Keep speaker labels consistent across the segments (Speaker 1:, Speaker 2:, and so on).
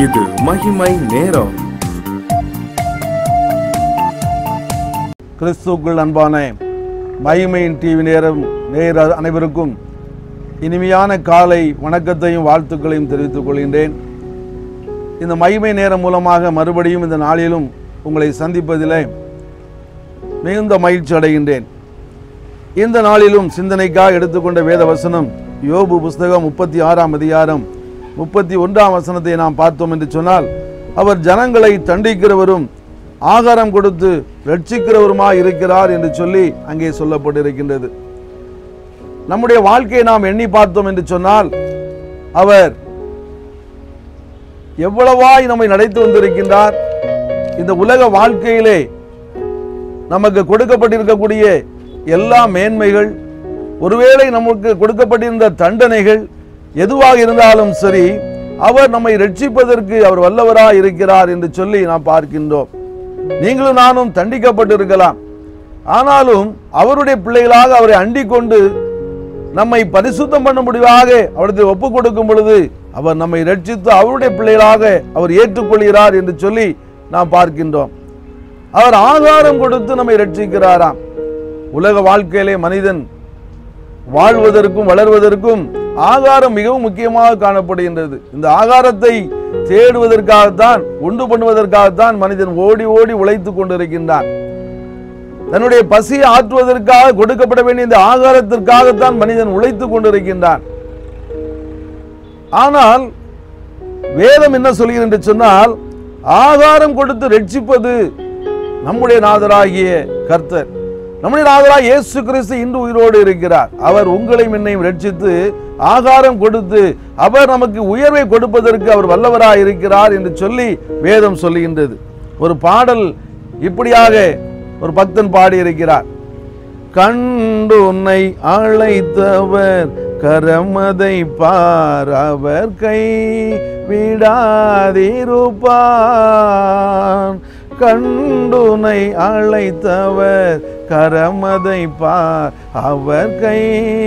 Speaker 1: இது மகிமை நேரம்
Speaker 2: கிறிஸ்துக்குள் அன்பான மகிமையின் டிவி நேரம் நேர அனைவருக்கும் இனிமையான காலை வணக்கத்தையும் வாழ்த்துக்களையும் தெரிவித்துக் கொள்கின்றேன் இந்த மகிமை நேரம் மூலமாக மறுபடியும் இந்த நாளிலும் உங்களை சந்திப்பதிலே மிகுந்த மகிழ்ச்சி அடைகின்றேன் இந்த நாளிலும் சிந்தனைக்காக எடுத்துக்கொண்ட வேத வசனம் யோபு புஸ்தகம் முப்பத்தி ஆறாம் அதிகாரம் முப்பத்தி ஒன்றாம் வசனத்தை நாம் பார்த்தோம் என்று சொன்னால் அவர் ஜனங்களை தண்டிக்கிறவரும் ஆகாரம் கொடுத்து ரட்சிக்கிறவருமாய் இருக்கிறார் என்று சொல்லி அங்கே சொல்லப்பட்டிருக்கின்றது நம்முடைய வாழ்க்கையை நாம் எண்ணி பார்த்தோம் என்று சொன்னால் அவர் எவ்வளவாய் நம்மை நடத்தி வந்திருக்கின்றார் இந்த உலக வாழ்க்கையிலே நமக்கு கொடுக்கப்பட்டிருக்கக்கூடிய எல்லா மேன்மைகள் ஒருவேளை நமக்கு கொடுக்கப்பட்டிருந்த தண்டனைகள் எதுவாக இருந்தாலும் சரி அவர் நம்மை ரட்சிப்பதற்கு அவர் வல்லவராய் இருக்கிறார் என்று சொல்லி நாம் பார்க்கின்றோம் நீங்களும் நானும் தண்டிக்கப்பட்டிருக்கலாம் ஆனாலும் அவருடைய பிள்ளைகளாக அவரை அண்டிக் கொண்டு நம்மை பரிசுத்தம் பண்ண முடிவாக அவரது ஒப்பு கொடுக்கும் பொழுது அவர் நம்மை ரட்சித்து அவருடைய பிள்ளைகளாக அவர் ஏற்றுக்கொள்கிறார் என்று சொல்லி நாம் பார்க்கின்றோம் அவர் ஆகாரம் கொடுத்து நம்மை ரட்சிக்கிறாராம் உலக வாழ்க்கையிலே மனிதன் வாழ்வதற்கும் வளர்வதற்கும் ஆகாரம் மிகவும் முக்கியமாக காணப்படுகின்றது இந்த ஆகாரத்தை தேடுவதற்காகத்தான் உண்டு பண்ணுவதற்காகத்தான் மனிதன் ஓடி ஓடி உழைத்துக் கொண்டிருக்கின்றான் தன்னுடைய பசியை ஆற்றுவதற்காக கொடுக்கப்பட வேண்டிய இந்த ஆகாரத்திற்காகத்தான் மனிதன் உழைத்துக் கொண்டிருக்கின்றான் ஆனால் வேதம் என்ன சொல்கிறது என்று சொன்னால் ஆகாரம் கொடுத்து ரட்சிப்பது நம்முடைய நாதராகிய கர்த்தர் நம்முடைய நாதராக இயேசு கிறிஸ்து இன்று உயிரோடு இருக்கிறார் அவர் உங்களையும் என்னையும் ரட்சித்து ஆகாரம் கொடுத்து அவர் நமக்கு உயர்வை கொடுப்பதற்கு அவர் வல்லவராய் இருக்கிறார் என்று சொல்லி வேதம் சொல்லுகின்றது ஒரு பாடல் இப்படியாக ஒரு பக்தன் பாடியிருக்கிறார் கண்டு உன்னை அழைத்தவர் கரமதை பார் அவர் கை விடாதிருப்பான் கண்டுனை அழைத்தவர் கரமதை பார் அவர் கை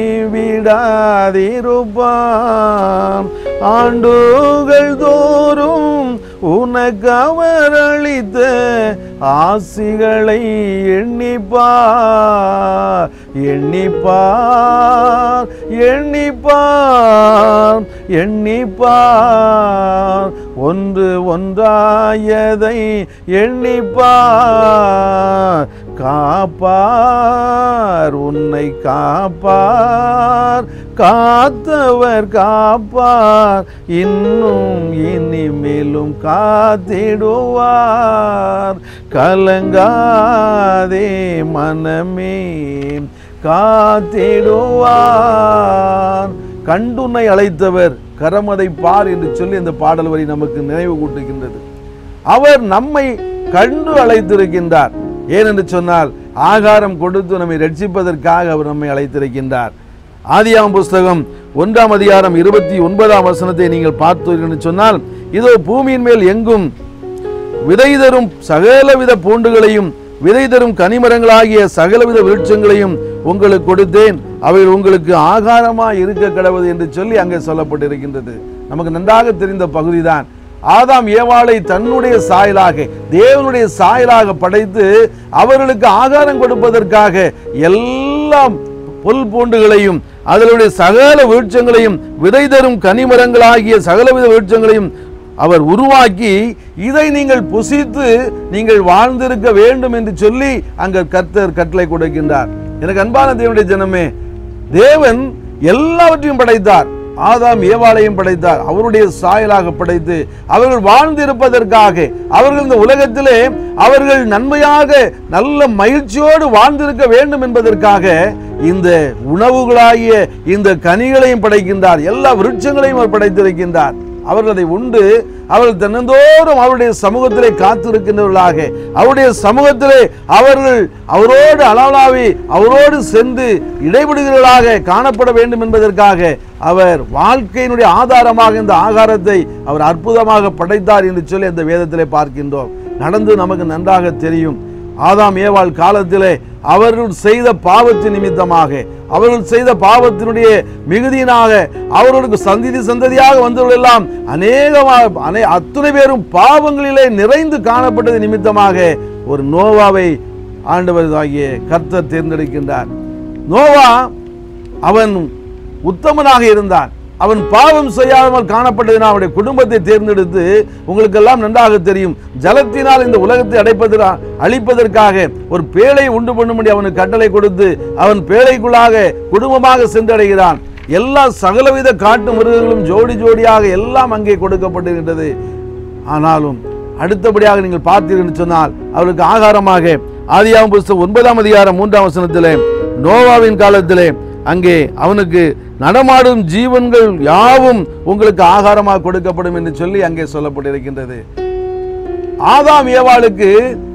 Speaker 2: விடாதிருப்பான் ஆண்டுகள் தோறும் உனக்கு அவர் அளித்த ஆசிகளை எண்ணிப்பார் எண்ணிப்பார் எண்ணிப்பார் எண்ணிப்பார் ஒன்று ஒன்றாயதை எண்ணிப்பார் காப்பார் உன்னை காப்பார் காத்தவர் காப்பார் இன்னும் இனிமேலும் காத்திடுவார் கலங்காதே மனமே காத்திடுவார் கண்டுன்னை அழைத்தவர் கரமதை பார் என்று சொல்லி இந்த பாடல் வரி நமக்கு நினைவு கூட்டுகின்றது அவர் நம்மை கண்டு அழைத்திருக்கின்றார் ஏனென்று சொன்னால் ஆகாரம் கொடுத்து நம்மை ரட்சிப்பதற்காக அவர் நம்மை அழைத்திருக்கின்றார் ஆதியாம் புஸ்தகம் ஒன்றாம் அதிகாரம் இருபத்தி ஒன்பதாம் வசனத்தை நீங்கள் பார்த்தீர்கள் என்று சொன்னால் இதோ பூமியின் மேல் எங்கும் விதை தரும் சகலவித பூண்டுகளையும் விதை தரும் கனிமரங்களாகிய சகலவித விருட்சங்களையும் உங்களுக்கு கொடுத்தேன் அவைகள் உங்களுக்கு ஆகாரமாய் இருக்க கடவுது என்று சொல்லி அங்கே சொல்லப்பட்டிருக்கின்றது நமக்கு நன்றாக தெரிந்த பகுதிதான் ஆதாம் ஏவாளை தன்னுடைய சாயலாக தேவனுடைய சாயலாக படைத்து அவர்களுக்கு ஆகாரம் கொடுப்பதற்காக எல்லாம் புல் பூண்டுகளையும் அதனுடைய சகல விருட்சங்களையும் விதை தரும் கனிமரங்களாகிய சகலவித விருட்சங்களையும் அவர் உருவாக்கி இதை நீங்கள் புசித்து நீங்கள் வாழ்ந்திருக்க வேண்டும் என்று சொல்லி அங்க கர்த்தர் கட்டளை கொடுக்கின்றார் எனக்கு அன்பான தேவனுடைய ஜனமே தேவன் எல்லாவற்றையும் படைத்தார் ஆதாம் ஏவாளையும் படைத்தார் அவருடைய சாயலாக படைத்து அவர்கள் வாழ்ந்திருப்பதற்காக அவர்கள் இந்த உலகத்திலே அவர்கள் நன்மையாக நல்ல மகிழ்ச்சியோடு வாழ்ந்திருக்க வேண்டும் என்பதற்காக இந்த உணவுகளாகிய இந்த கனிகளையும் படைக்கின்றார் எல்லா விருட்சங்களையும் அவர் படைத்திருக்கின்றார் அவர்கள் அதை உண்டு அவர்கள் தினந்தோறும் அவருடைய சமூகத்திலே காத்திருக்கின்றவர்களாக அவருடைய சமூகத்திலே அவர்கள் அவரோடு அளவலாவி அவரோடு சென்று இடைவிடுகிறவர்களாக காணப்பட வேண்டும் என்பதற்காக அவர் வாழ்க்கையினுடைய ஆதாரமாக இந்த ஆகாரத்தை அவர் அற்புதமாக படைத்தார் என்று சொல்லி அந்த வேதத்திலே பார்க்கின்றோம் நடந்து நமக்கு நன்றாக தெரியும் ஆதாம் ஏவாள் காலத்திலே அவர்கள் செய்த பாவத்தின் நிமித்தமாக அவர்கள் செய்த பாவத்தினுடைய மிகுதியினாக அவர்களுக்கு சந்ததி சந்ததியாக வந்தவர்கள் எல்லாம் அநேகமாக அநே அத்துணை பேரும் பாவங்களிலே நிறைந்து காணப்பட்டது நிமித்தமாக ஒரு நோவாவை ஆண்டவர் ஆகிய கர்த்தர் தேர்ந்தெடுக்கின்றார் நோவா அவன் உத்தமனாக இருந்தான் அவன் பாவம் செய்யாமல் காணப்பட்டதினால் அவனுடைய குடும்பத்தை தேர்ந்தெடுத்து உங்களுக்கெல்லாம் நன்றாக தெரியும் ஜலத்தினால் இந்த உலகத்தை அடைப்பதற்கா அழிப்பதற்காக ஒரு பேழை உண்டு பண்ணும்படி அவனுக்கு கட்டளை கொடுத்து அவன் பேழைக்குள்ளாக குடும்பமாக சென்றடைகிறான் எல்லா சகலவித காட்டு மிருகங்களும் ஜோடி ஜோடியாக எல்லாம் அங்கே கொடுக்கப்பட்டிருக்கின்றது ஆனாலும் அடுத்தபடியாக நீங்கள் பார்த்தீர்கள் என்று சொன்னால் அவருக்கு ஆகாரமாக ஆதியாகம் புஸ்தகம் ஒன்பதாம் அதிகாரம் மூன்றாம் வசனத்திலே நோவாவின் காலத்திலே அங்கே அவனுக்கு நடமாடும் ஜீவன்கள் யாவும் உங்களுக்கு ஆகாரமாக கொடுக்கப்படும் என்று சொல்லி அங்கே சொல்லப்பட்டிருக்கின்றது ஆதாம் ஏவாளுக்கு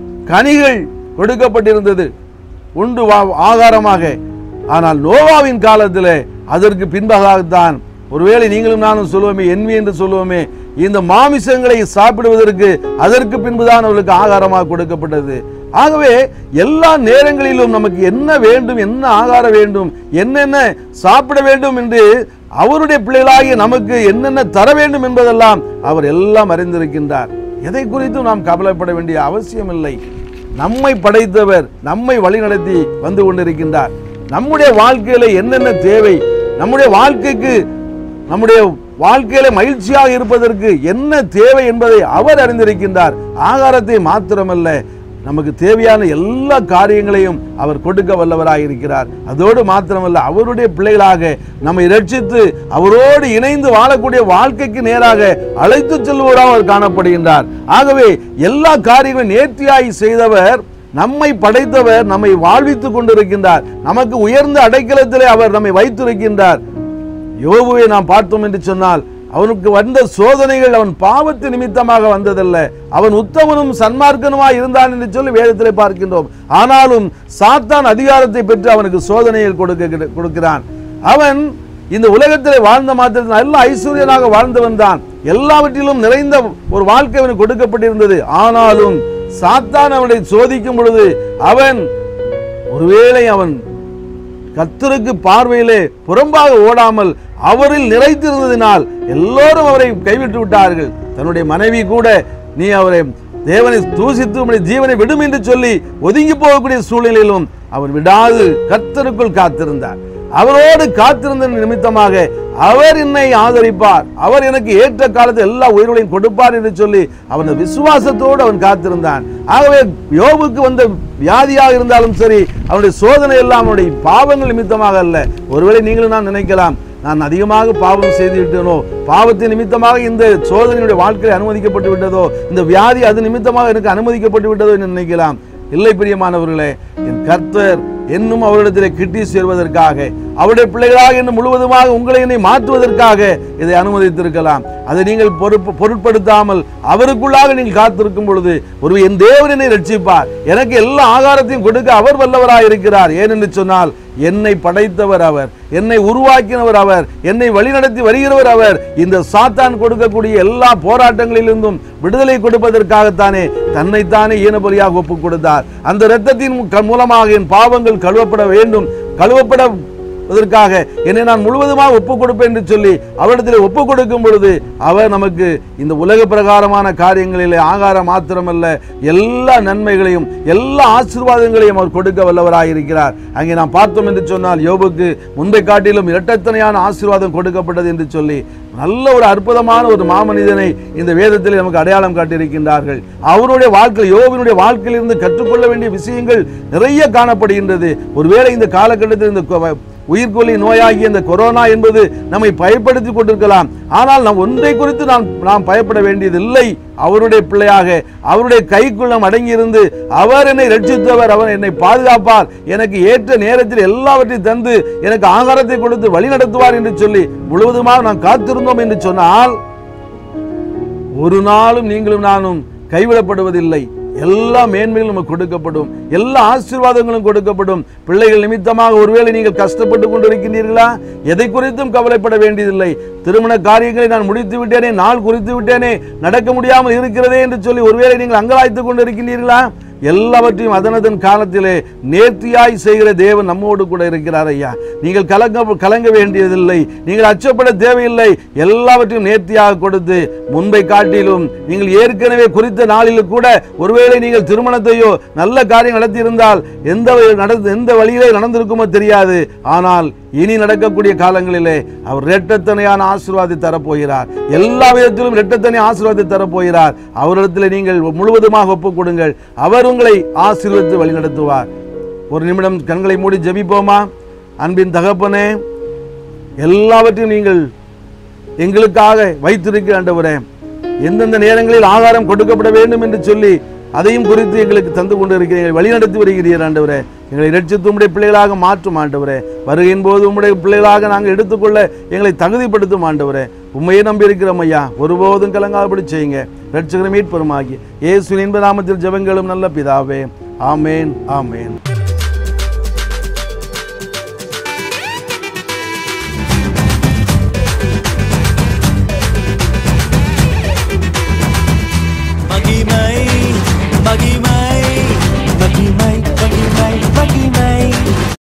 Speaker 2: கனிகள் கொடுக்கப்பட்டிருந்தது உண்டு வா- ஆகாரமாக ஆனால் நோவாவின் காலத்தில் அதற்கு பின்பகாகத்தான் ஒருவேளை நீங்களும் நானும் சொல்லுவோமே என்வி என்று சொல்லுவோமே இந்த மாமிசங்களை சாப்பிடுவதற்கு அதற்கு பின்புதான் அவர்களுக்கு ஆகாரமாக கொடுக்கப்பட்டது ஆகவே எல்லா நேரங்களிலும் நமக்கு என்ன வேண்டும் என்ன ஆகாரம் வேண்டும் என்னென்ன சாப்பிட வேண்டும் என்று அவருடைய பிள்ளைகளாகிய நமக்கு என்னென்ன தர வேண்டும் என்பதெல்லாம் அவர் எல்லாம் அறிந்திருக்கின்றார் எதை குறித்தும் நாம் கவலைப்பட வேண்டிய அவசியம் இல்லை நம்மை படைத்தவர் நம்மை வழிநடத்தி வந்து கொண்டிருக்கின்றார் நம்முடைய வாழ்க்கையில என்னென்ன தேவை நம்முடைய வாழ்க்கைக்கு நம்முடைய வாழ்க்கையில மகிழ்ச்சியாக இருப்பதற்கு என்ன தேவை என்பதை அவர் அறிந்திருக்கின்றார் ஆகாரத்தை மாத்திரமல்ல நமக்கு தேவையான எல்லா காரியங்களையும் அவர் கொடுக்க வல்லவராக இருக்கிறார் அதோடு மாத்திரமல்ல அவருடைய பிள்ளைகளாக நம்மை ரட்சித்து அவரோடு இணைந்து வாழக்கூடிய வாழ்க்கைக்கு நேராக அழைத்து செல்வராக அவர் காணப்படுகின்றார் ஆகவே எல்லா காரியங்களும் நேர்த்தியாய் செய்தவர் நம்மை படைத்தவர் நம்மை வாழ்வித்துக் கொண்டிருக்கின்றார் நமக்கு உயர்ந்த அடைக்கலத்திலே அவர் நம்மை வைத்திருக்கின்றார் யோபுவை நாம் பார்த்தோம் என்று சொன்னால் அவனுக்கு வந்த சோதனைகள் அவன் பாவத்து நிமித்தமாக வந்ததல்ல அவன் உத்தமனும் சன்மார்க்கனுமாய் இருந்தான் என்று சொல்லி வேதத்திலே பார்க்கின்றோம் ஆனாலும் சாத்தான் அதிகாரத்தை பெற்று அவனுக்கு சோதனைகள் கொடுக்க கொடுக்கிறான் அவன் இந்த உலகத்திலே வாழ்ந்த மாத்திரத்தில் நல்ல ஐஸ்வர்யனாக வாழ்ந்தவன் தான் எல்லாவற்றிலும் நிறைந்த ஒரு வாழ்க்கை அவனுக்கு கொடுக்கப்பட்டிருந்தது ஆனாலும் சாத்தான் அவனை சோதிக்கும் பொழுது அவன் ஒருவேளை அவன் கர்த்தருக்கு பார்வையிலே புறம்பாக ஓடாமல் அவரில் நிறைத்திருந்ததினால் எல்லோரும் அவரை கைவிட்டு விட்டார்கள் தன்னுடைய மனைவி கூட நீ அவரை தேவனை தூசித்து உம்முடைய ஜீவனை விடும் என்று சொல்லி ஒதுங்கி போகக்கூடிய சூழ்நிலையிலும் அவர் விடாது கர்த்தருக்குள் காத்திருந்தார் அவரோடு காத்திருந்த நிமித்தமாக அவர் என்னை ஆதரிப்பார் அவர் எனக்கு ஏற்ற காலத்தில் எல்லா உயிர்களையும் கொடுப்பார் என்று சொல்லி அவன் விசுவாசத்தோடு அவன் காத்திருந்தான் ஆகவே யோபுக்கு வந்த வியாதியாக இருந்தாலும் சரி அவனுடைய சோதனை எல்லாம் அவனுடைய பாவங்கள் நிமித்தமாக அல்ல ஒருவேளை நீங்களும் நான் நினைக்கலாம் நான் அதிகமாக பாவம் செய்து விட்டேனோ பாவத்தின் நிமித்தமாக இந்த சோதனையுடைய வாழ்க்கையில் அனுமதிக்கப்பட்டு விட்டதோ இந்த வியாதி அது நிமித்தமாக எனக்கு அனுமதிக்கப்பட்டு விட்டதோ என்று நினைக்கலாம் இல்லை பிரியமானவர்களே என் கர்த்தர் என்னும் அவரிடத்திலே கிட்டி சேர்வதற்காக அவருடைய பிள்ளைகளாக இன்னும் முழுவதுமாக உங்களை என்னை மாற்றுவதற்காக இதை அனுமதித்திருக்கலாம் அதை நீங்கள் பொறுப்பு பொருட்படுத்தாமல் அவருக்குள்ளாக நீங்கள் காத்திருக்கும் பொழுது ஒரு என் தேவன் என்னை ரட்சிப்பார் எனக்கு எல்லா ஆகாரத்தையும் கொடுக்க அவர் வல்லவராய் இருக்கிறார் ஏனென்று சொன்னால் என்னை படைத்தவர் அவர் என்னை உருவாக்கினவர் அவர் என்னை வழிநடத்தி வருகிறவர் அவர் இந்த சாத்தான் கொடுக்கக்கூடிய எல்லா போராட்டங்களிலிருந்தும் விடுதலை கொடுப்பதற்காகத்தானே தன்னைத்தானே ஈனபலியாக ஒப்புக் கொடுத்தார் அந்த இரத்தத்தின் க- மூலமாக என் பாவங்கள் கழுவப்பட வேண்டும் கழுவப்பட அதற்காக என்னை நான் முழுவதுமாக ஒப்புக் கொடுப்பேன் என்று சொல்லி அவரிடத்தில் ஒப்புக் கொடுக்கும் பொழுது அவர் நமக்கு இந்த உலக பிரகாரமான காரியங்களிலே ஆகாரம் மாத்திரமல்ல எல்லா நன்மைகளையும் எல்லா ஆசீர்வாதங்களையும் அவர் கொடுக்க வல்லவராக இருக்கிறார் அங்கே நாம் பார்த்தோம் என்று சொன்னால் யோபுக்கு முன்பை காட்டிலும் இரட்டத்தனையான ஆசீர்வாதம் கொடுக்கப்பட்டது என்று சொல்லி நல்ல ஒரு அற்புதமான ஒரு மாமனிதனை இந்த வேதத்தில் நமக்கு அடையாளம் காட்டியிருக்கின்றார்கள் அவருடைய வாழ்க்கை யோபினுடைய வாழ்க்கையிலிருந்து கற்றுக்கொள்ள வேண்டிய விஷயங்கள் நிறைய காணப்படுகின்றது ஒருவேளை இந்த காலகட்டத்தில் இந்த கொ- உயிர்கொல்லி நோயாகிய இந்த கொரோனா என்பது நம்மை பயப்படுத்தி கொண்டிருக்கலாம் ஆனால் நாம் ஒன்றை குறித்து நாம் நாம் பயப்பட வேண்டியதில்லை அவருடைய பிள்ளையாக அவருடைய கைக்குள் நாம் அடங்கியிருந்து அவர் என்னை ரட்சித்தவர் அவர் என்னை பாதுகாப்பார் எனக்கு ஏற்ற நேரத்தில் எல்லாவற்றையும் தந்து எனக்கு ஆகாரத்தை கொடுத்து வழி நடத்துவார் என்று சொல்லி முழுவதுமாக நாம் காத்திருந்தோம் என்று சொன்னால் ஒரு நாளும் நீங்களும் நானும் கைவிடப்படுவதில்லை எல்லா மேன்மைகளும் நமக்கு கொடுக்கப்படும் எல்லா ஆசீர்வாதங்களும் கொடுக்கப்படும் பிள்ளைகள் நிமித்தமாக ஒருவேளை நீங்கள் கஷ்டப்பட்டு கொண்டிருக்கின்றீர்களா எதை குறித்தும் கவலைப்பட வேண்டியதில்லை திருமண காரியங்களை நான் முடித்து விட்டேனே நாள் குறித்து விட்டேனே நடக்க முடியாமல் இருக்கிறதே என்று சொல்லி ஒருவேளை நீங்கள் அங்கலாய்த்து கொண்டிருக்கின்றீர்களா எல்லாவற்றையும் அதனதன் காலத்திலே நேர்த்தியாய் செய்கிற தேவன் நம்மோடு கூட இருக்கிறார் ஐயா நீங்கள் கலங்க கலங்க வேண்டியதில்லை நீங்கள் அச்சப்பட தேவையில்லை எல்லாவற்றையும் நேர்த்தியாக கொடுத்து முன்பை காட்டிலும் நீங்கள் ஏற்கனவே குறித்த நாளில் கூட ஒருவேளை நீங்கள் திருமணத்தையோ நல்ல காரியம் நடத்தியிருந்தால் எந்த வழி- நடந்து எந்த வழியிலே நடந்திருக்குமோ தெரியாது ஆனால் இனி நடக்கக்கூடிய காலங்களிலே அவர் இரட்டத்தனையான ஆசீர்வாதத்தை தரப்போகிறார் எல்லா விதத்திலும் இரட்டத்தனை ஆசீர்வாதத்தை தரப்போகிறார் அவரிடத்தில் நீங்கள் முழுவதுமாக ஒப்புக் கொடுங்கள் அவர் உங்களை ஆசீர்வதித்து வழிநடத்துவார் ஒரு நிமிடம் கண்களை மூடி ஜெபிப்போமா அன்பின் தகப்பனே எல்லாவற்றையும் நீங்கள் எங்களுக்காக வைத்திருக்கிற ஆண்டவரே எந்தெந்த நேரங்களில் ஆகாரம் கொடுக்கப்பட வேண்டும் என்று சொல்லி அதையும் குறித்து எங்களுக்கு தந்து கொண்டு இருக்கிறீர்கள் வழிநடத்தி வருகிறீர் ஆண்டவரே எங்களை ரட்சித்து உம்முடைய பிள்ளைகளாக மாற்றும் ஆண்டவரே வருகையின் போது உம்முடைய பிள்ளைகளாக நாங்கள் எடுத்துக்கொள்ள எங்களை தகுதிப்படுத்தும் ஆண்டவரே உண்மையை நம்பி இருக்கிறோம் ஐயா ஒருபோதும் கலங்காதபடி செய்யுங்க ரட்சகரை மீட்பெருமாகி இயேசு இன்ப நாமத்தில் ஜெபங்களும் நல்ல பிதாவே ஆமேன் ஆமேன்